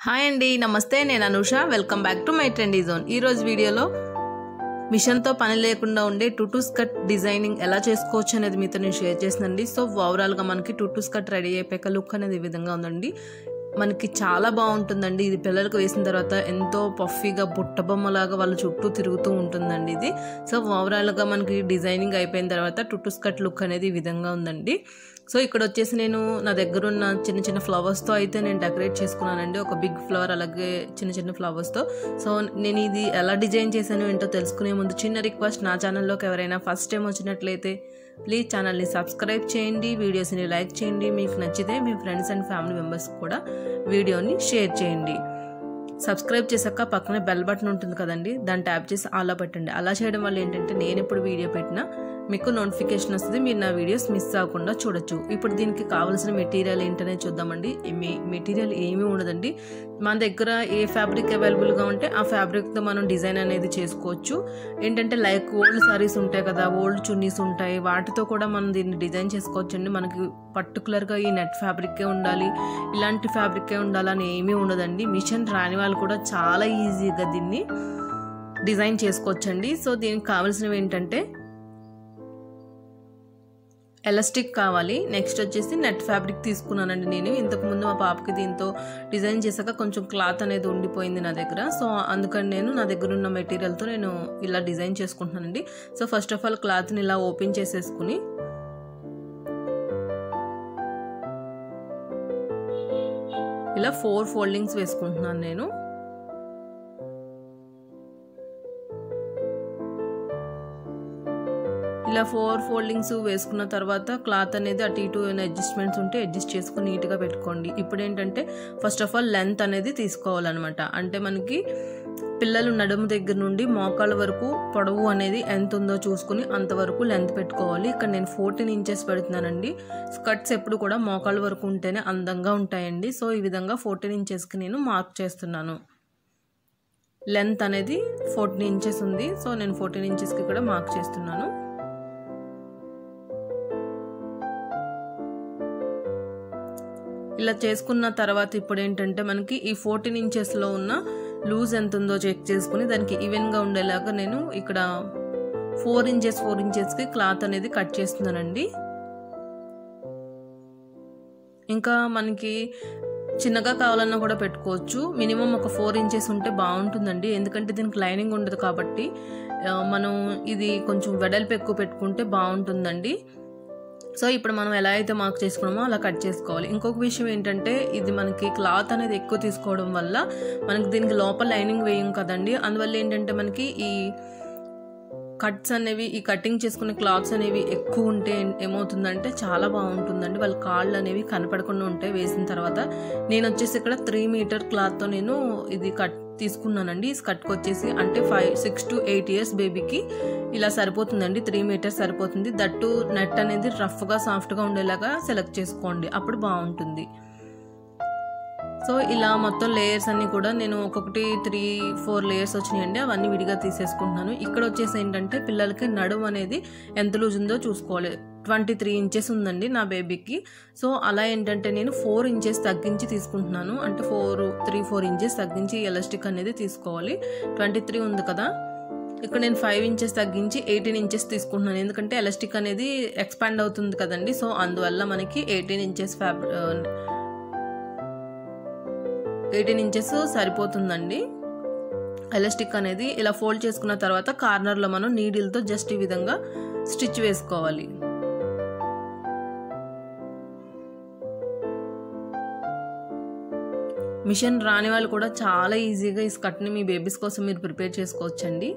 hi అండి నమస్తే నేను Anusha welcome back to my trendy zone ఈరోజు వీడియోలో మిషన్తో పని లేకుండా ఉండే టుటూ స్కర్ట్ డిజైనింగ్ ఎలా చేసుకోవచ్చు అనేది మీతో నేను షేర్ చేసినండి సో ఓవరాల్గా మనకి టుటూ స్కర్ట్ రెడీ అయిపోయాక లుక్ అనేది ఈ విధంగా ఉందండి మనకి చాలా బాగుంటుందండి ఇది పిల్లలకు వేసిన తర్వాత ఎంతో పఫీగా బుట్ట బొమ్మలాగా వాళ్ళ చుట్టూ తిరుగుతూ ఉంటుందండి ఇది సో ఓవరాల్గా మనకి డిజైనింగ్ అయిపోయిన తర్వాత టుటూ స్కర్ట్ లుక్ అనేది ఈ విధంగా ఉందండి సో ఇక్కడ వచ్చేసి నేను నా దగ్గర ఉన్న చిన్న చిన్న ఫ్లవర్స్తో అయితే నేను డెకరేట్ చేసుకున్నానండి ఒక బిగ్ ఫ్లవర్ అలాగే చిన్న చిన్న ఫ్లవర్స్తో సో నేను ఇది ఎలా డిజైన్ చేశాను ఏంటో తెలుసుకునే ముందు చిన్న రిక్వెస్ట్ నా ఛానల్లోకి ఎవరైనా ఫస్ట్ టైం వచ్చినట్లయితే ప్లీజ్ ఛానల్ని సబ్స్క్రైబ్ చేయండి వీడియోస్ని లైక్ చేయండి మీకు నచ్చితే మీ ఫ్రెండ్స్ అండ్ ఫ్యామిలీ మెంబర్స్ కూడా వీడియోని షేర్ చేయండి సబ్స్క్రైబ్ చేశాక పక్కనే బెల్ బటన్ ఉంటుంది కదండి దాన్ని ట్యాప్ చేసి అలా పెట్టండి అలా చేయడం వల్ల ఏంటంటే నేను ఎప్పుడు వీడియో పెట్టినా మీకు నోటిఫికేషన్ వస్తుంది మీరు నా వీడియోస్ మిస్ అవ్వకుండా చూడొచ్చు ఇప్పుడు దీనికి కావాల్సిన మెటీరియల్ ఏంటనే చూద్దామండి మీ మెటీరియల్ ఏమీ ఉండదండి మన దగ్గర ఏ ఫ్యాబ్రిక్ అవైలబుల్గా ఉంటే ఆ ఫ్యాబ్రిక్తో మనం డిజైన్ అనేది చేసుకోవచ్చు ఏంటంటే లైక్ ఓల్డ్ సారీస్ ఉంటాయి కదా ఓల్డ్ చున్నీస్ ఉంటాయి వాటితో కూడా మనం దీన్ని డిజైన్ చేసుకోవచ్చు అండి మనకి పర్టికులర్గా ఈ నెట్ ఫ్యాబ్రిక్కే ఉండాలి ఇలాంటి ఫ్యాబ్రిక్కే ఉండాలని ఏమీ ఉండదండి మిషన్ రాని వాళ్ళు కూడా చాలా ఈజీగా దీన్ని డిజైన్ చేసుకోవచ్చండి సో దీనికి కావాల్సినవి ఏంటంటే ఎలాస్టిక్ కావాలి నెక్స్ట్ వచ్చేసి నెట్ ఫ్యాబ్రిక్ తీసుకున్నానండి నేను ఇంతకుముందు మా పాపకి దీంతో డిజైన్ చేశాక కొంచెం క్లాత్ అనేది ఉండిపోయింది నా దగ్గర సో అందుకని నేను నా దగ్గర ఉన్న మెటీరియల్తో నేను ఇలా డిజైన్ చేసుకుంటున్నానండి సో ఫస్ట్ ఆఫ్ ఆల్ క్లాత్ని ఇలా ఓపెన్ చేసేసుకుని ఇలా ఫోర్ ఫోల్డింగ్స్ వేసుకుంటున్నాను నేను ఇలా ఫోర్ ఫోల్డింగ్స్ వేసుకున్న తర్వాత క్లాత్ అనేది అటు ఇటు ఏమైనా అడ్జస్ట్మెంట్స్ ఉంటే అడ్జస్ట్ చేసుకుని నీట్గా పెట్టుకోండి ఇప్పుడు ఏంటంటే ఫస్ట్ ఆఫ్ ఆల్ లెంత్ అనేది తీసుకోవాలన్నమాట అంటే మనకి పిల్లలు నడుము దగ్గర నుండి మోకాళ్ళ వరకు పొడవు అనేది ఎంత ఉందో చూసుకుని అంతవరకు లెంత్ పెట్టుకోవాలి ఇక్కడ నేను ఫోర్టీన్ ఇంచెస్ పెడుతున్నానండి స్కర్ట్స్ ఎప్పుడు కూడా మోకాళ్ళ వరకు ఉంటేనే అందంగా ఉంటాయండి సో ఈ విధంగా ఫోర్టీన్ ఇంచెస్కి నేను మార్క్ చేస్తున్నాను లెంత్ అనేది ఫోర్టీన్ ఇంచెస్ ఉంది సో నేను ఫోర్టీన్ ఇంచెస్కి కూడా మార్క్ చేస్తున్నాను ఇలా చేసుకున్న తర్వాత ఇప్పుడు ఏంటంటే మనకి ఈ ఫోర్టీన్ ఇంచెస్లో ఉన్న లూజ్ ఎంత ఉందో చెక్ చేసుకుని దానికి ఈవెన్గా ఉండేలాగా నేను ఇక్కడ ఫోర్ ఇంచెస్ ఫోర్ ఇంచెస్కి క్లాత్ అనేది కట్ చేస్తున్నానండి ఇంకా మనకి చిన్నగా కావాలన్నా కూడా పెట్టుకోవచ్చు మినిమం ఒక ఫోర్ ఇంచెస్ ఉంటే బాగుంటుందండి ఎందుకంటే దీనికి లైనింగ్ ఉండదు కాబట్టి మనం ఇది కొంచెం వెడల్పు ఎక్కువ పెట్టుకుంటే బాగుంటుందండి సో ఇప్పుడు మనం ఎలా అయితే మార్క్ చేసుకున్నామో అలా కట్ చేసుకోవాలి ఇంకొక విషయం ఏంటంటే ఇది మనకి క్లాత్ అనేది ఎక్కువ తీసుకోవడం వల్ల మనకి దీనికి లోపల లైనింగ్ వేయం కదండి అందువల్ల ఏంటంటే మనకి ఈ కట్స్ అనేవి ఈ కటింగ్ చేసుకునే క్లాత్స్ అనేవి ఎక్కువ ఉంటే ఏమవుతుందంటే చాలా బాగుంటుందండి వాళ్ళ కాళ్ళు అనేవి కనపడకుండా ఉంటాయి వేసిన తర్వాత నేను వచ్చేసి ఇక్కడ త్రీ మీటర్ క్లాత్తో నేను ఇది కట్ తీసుకున్నానండి ఈ స్కర్ట్కి వచ్చేసి అంటే five six to eight years బేబీకి ఇలా సరిపోతుందండి త్రీ మీటర్స్ సరిపోతుంది దట్టు నెట్ అనేది రఫ్గా సాఫ్ట్గా ఉండేలాగా సెలెక్ట్ చేసుకోండి అప్పుడు బాగుంటుంది సో ఇలా మొత్తం లేయర్స్ అన్నీ కూడా నేను ఒక్కొక్కటి త్రీ ఫోర్ లేయర్స్ వచ్చినాయండి అవన్నీ విడిగా తీసేసుకుంటున్నాను ఇక్కడ వచ్చేసి ఏంటంటే పిల్లలకి నడుము అనేది ఎంత లూజ్ ఉందో చూసుకోవాలి ట్వంటీ త్రీ ఇంచెస్ ఉందండి నా బేబీకి సో అలా ఏంటంటే నేను ఫోర్ ఇంచెస్ తగ్గించి తీసుకుంటున్నాను అంటే ఫోర్ త్రీ ఫోర్ ఇంచెస్ తగ్గించి ఎలాస్టిక్ అనేది తీసుకోవాలి ట్వంటీ త్రీ ఉంది కదా ఇక్కడ నేను ఫైవ్ ఇంచెస్ తగ్గించి ఎయిటీన్ ఇంచెస్ తీసుకుంటున్నాను ఎందుకంటే ఎలాస్టిక్ అనేది ఎక్స్పాండ్ అవుతుంది కదండి సో అందువల్ల మనకి eighteen inches fabric eighteen inches సరిపోతుందండి ఎలాస్టిక్ అనేది ఇలా ఫోల్డ్ చేసుకున్న తర్వాత కార్నర్లో మనం నీడిల్తో జస్ట్ ఈ విధంగా స్టిచ్ వేసుకోవాలి మిషన్ రాని వాళ్ళు కూడా చాలా ఈజీగా ఈ స్కర్ట్ని మీ బేబీస్ కోసం మీరు ప్రిపేర్ చేసుకోవచ్చండి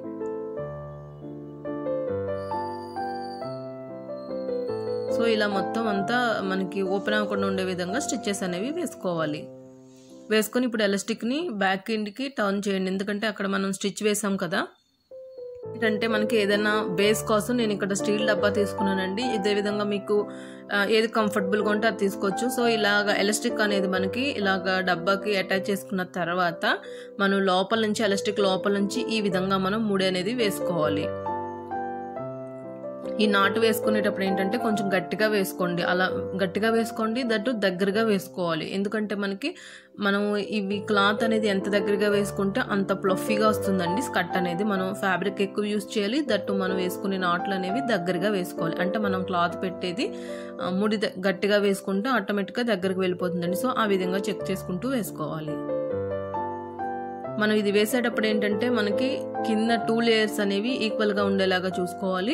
సో ఇలా మొత్తం అంతా మనకి ఓపెన్ అవ్వకుండా ఉండే విధంగా స్టిచ్చెస్ అనేవి వేసుకోవాలి వేసుకొని ఇప్పుడు ఎలాస్టిక్ని బ్యాక్ ఎండ్కి టర్న్ చేయండి ఎందుకంటే అక్కడ మనం స్టిచ్ వేసాం కదా ఏంటంటే మనకి ఏదైనా బేస్ కోసం నేను ఇక్కడ స్టీల్ డబ్బా తీసుకున్నానండి ఇదే విధంగా మీకు ఏది కంఫర్టబుల్గా ఉంటే అది తీసుకోవచ్చు సో ఇలాగ ఎలాస్టిక్ అనేది మనకి ఇలాగ డబ్బాకి అటాచ్ చేసుకున్న తర్వాత మనం లోపల నుంచి ఎలాస్టిక్ లోపల నుంచి ఈ విధంగా మనం ముడి అనేది వేసుకోవాలి ఈ నాటు వేసుకునేటప్పుడు ఏంటంటే కొంచెం గట్టిగా వేసుకోండి అలా గట్టిగా వేసుకోండి దట్టు దగ్గరగా వేసుకోవాలి ఎందుకంటే మనకి మనం ఇవి క్లాత్ అనేది ఎంత దగ్గరగా వేసుకుంటే అంత ప్లఫీగా వస్తుందండి స్కర్ట్ అనేది మనం ఫ్యాబ్రిక్ ఎక్కువ యూస్ చేయాలి దట్టు మనం వేసుకునే నాట్లు అనేవి దగ్గరగా వేసుకోవాలి అంటే మనం క్లాత్ పెట్టేది ఆ, ముడి ద- గట్టిగా వేసుకుంటే ఆటోమేటిక్గా దగ్గరకు వెళ్ళిపోతుందండి సో ఆ విధంగా చెక్ చేసుకుంటూ వేసుకోవాలి మనం ఇది వేసేటప్పుడు ఏంటంటే మనకి కింద టూ లేయర్స్ అనేవి ఈక్వల్గా ఉండేలాగా చూసుకోవాలి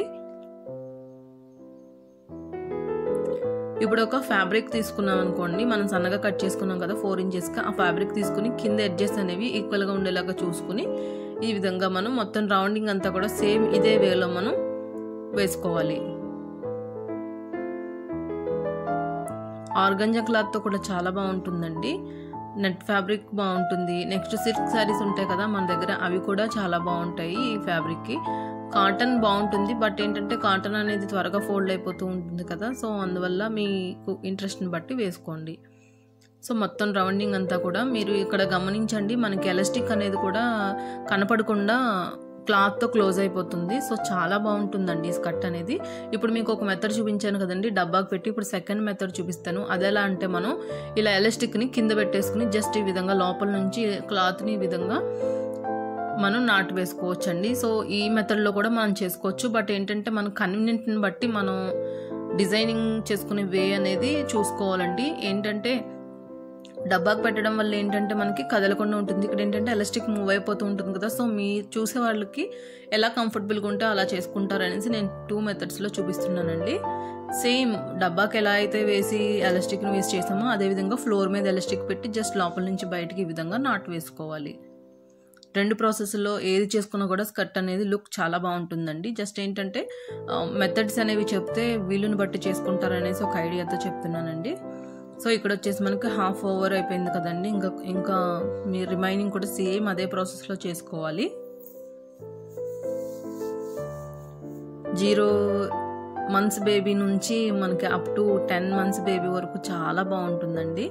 ఇప్పుడు ఒక ఫ్యాబ్రిక్ తీసుకున్నాం అనుకోండి మనం సన్నగా కట్ చేసుకున్నాం కదా ఫోర్ ఇంచెస్గా ఆ ఫ్యాబ్రిక్ తీసుకుని కింద ఎడ్జెస్ అనేవి ఈక్వల్గా ఉండేలాగా చూసుకుని ఈ విధంగా మనం మొత్తం రౌండింగ్ అంతా కూడా సేమ్ ఇదే వేలో మనం వేసుకోవాలి ఆర్గంజా క్లాత్తో కూడా చాలా బాగుంటుందండి నెట్ ఫ్యాబ్రిక్ బాగుంటుంది నెక్స్ట్ సిల్క్ శారీస్ ఉంటాయి కదా మన దగ్గర అవి కూడా చాలా బాగుంటాయి ఈ ఫ్యాబ్రిక్కి కాటన్ బాగుంటుంది బట్ ఏంటంటే కాటన్ అనేది త్వరగా ఫోల్డ్ అయిపోతూ ఉంటుంది కదా సో అందువల్ల మీకు ఇంట్రెస్ట్ని బట్టి వేసుకోండి సో మొత్తం రౌండింగ్ అంతా కూడా మీరు ఇక్కడ గమనించండి మనకి ఎలాస్టిక్ అనేది కూడా కనపడకుండా క్లాత్తో క్లోజ్ అయిపోతుంది సో చాలా బాగుంటుందండి ఈ స్కర్ట్ అనేది ఇప్పుడు మీకు ఒక మెథడ్ చూపించాను కదండి డబ్బాకి పెట్టి ఇప్పుడు సెకండ్ మెథడ్ చూపిస్తాను అది ఎలా అంటే మనం ఇలా ఎలాస్టిక్ని కింద పెట్టేసుకుని జస్ట్ ఈ విధంగా లోపల నుంచి క్లాత్ని ఈ విధంగా మనం నాటు వేసుకోవచ్చండి సో ఈ మెథడ్లో కూడా మనం చేసుకోవచ్చు బట్ ఏంటంటే మన కన్వీనియంట్ని బట్టి మనం డిజైనింగ్ చేసుకునే వే అనేది చూసుకోవాలండి ఏంటంటే డబ్బాకి పెట్టడం వల్ల ఏంటంటే మనకి కదలకుండా ఉంటుంది ఇక్కడ ఏంటంటే ఎలాస్టిక్ మూవ్ అయిపోతూ ఉంటుంది కదా సో మీ చూసే వాళ్ళకి ఎలా కంఫర్టబుల్గా ఉంటే అలా చేసుకుంటారు అనేసి నేను టూ మెథడ్స్లో చూపిస్తున్నానండి సేమ్ డబ్బాకి ఎలా అయితే వేసి ఎలాస్టిక్ని వేసి చేసామో అదేవిధంగా ఫ్లోర్ మీద ఎలాస్టిక్ పెట్టి జస్ట్ లోపల నుంచి బయటికి ఈ విధంగా నాటు వేసుకోవాలి రెండు ప్రాసెస్లో ఏది చేసుకున్నా కూడా స్కర్ట్ అనేది లుక్ చాలా బాగుంటుందండి జస్ట్ ఏంటంటే మెథడ్స్ అనేవి చెప్తే వీలుని బట్టి చేసుకుంటారు అనేసి ఒక ఐడియాతో చెప్తున్నానండి సో ఇక్కడ వచ్చేసి మనకి హాఫ్ ఓవర్ అయిపోయింది కదండి ఇంకా ఇంకా మీ రిమైనింగ్ కూడా సేమ్ అదే ప్రాసెస్లో చేసుకోవాలి జీరో మంత్స్ బేబీ నుంచి మనకి up to ten months baby వరకు చాలా బాగుంటుందండి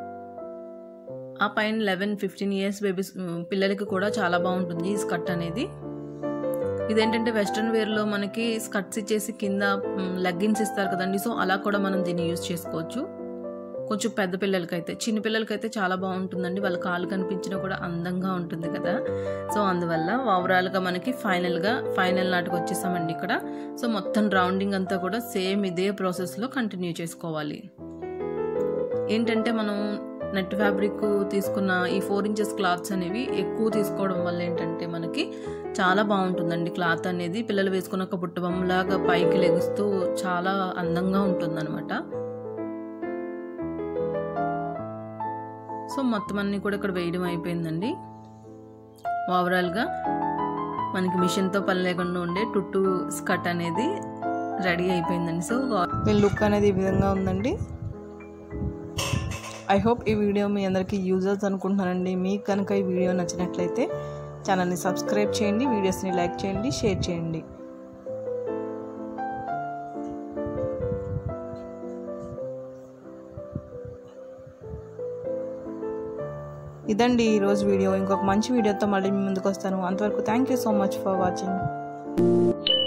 ఆ పైన లెవెన్ ఫిఫ్టీన్ ఇయర్స్ బేబీస్ పిల్లలకి కూడా చాలా బాగుంటుంది ఈ స్కర్ట్ అనేది ఇదేంటంటే వెస్ట్రన్ వేర్లో మనకి స్కర్ట్స్ ఇచ్చేసి కింద లెగ్గిన్స్ ఇస్తారు కదండి సో అలా కూడా మనం దీన్ని యూజ్ చేసుకోవచ్చు కొంచెం పెద్ద పిల్లలకైతే చిన్న పిల్లలకైతే చాలా బాగుంటుందండి వాళ్ళ కాళ్ళు కనిపించినా కూడా అందంగా ఉంటుంది కదా సో అందువల్ల ఓవరాల్గా మనకి ఫైనల్గా ఫైనల్ నాటికి వచ్చేసామండి ఇక్కడ సో మొత్తం రౌండింగ్ అంతా కూడా సేమ్ ఇదే ప్రాసెస్లో కంటిన్యూ చేసుకోవాలి ఏంటంటే మనం నెట్ ఫ్యాబ్రిక్ తీసుకున్న ఈ ఫోర్ ఇంచెస్ క్లాత్స్ అనేవి ఎక్కువ తీసుకోవడం వల్ల ఏంటంటే మనకి చాలా బాగుంటుందండి క్లాత్ అనేది పిల్లలు వేసుకున్న ఒక బుట్టబొమ్మలాగా పైకి లెగుస్తూ చాలా అందంగా ఉంటుందన్నమాట సో మొత్తం అన్నీ కూడా ఇక్కడ వేయడం అయిపోయిందండి ఓవరాల్గా మనకి మిషన్తో పని లేకుండా ఉండే టుట్టు స్కర్ట్ అనేది రెడీ అయిపోయిందండి సో లుక్ అనేది ఈ విధంగా ఉందండి ఐ హోప్ ఈ వీడియో మీ అందరికీ యూజర్స్ అనుకుంటున్నానండి మీకు కనుక ఈ వీడియో నచ్చినట్లయితే ఛానల్ని సబ్స్క్రైబ్ చేయండి వీడియోస్ని లైక్ చేయండి షేర్ చేయండి ఇదండి ఈరోజు వీడియో ఇంకొక మంచి వీడియోతో మళ్ళీ మీ ముందుకు వస్తాను అంతవరకు thank you so much for watching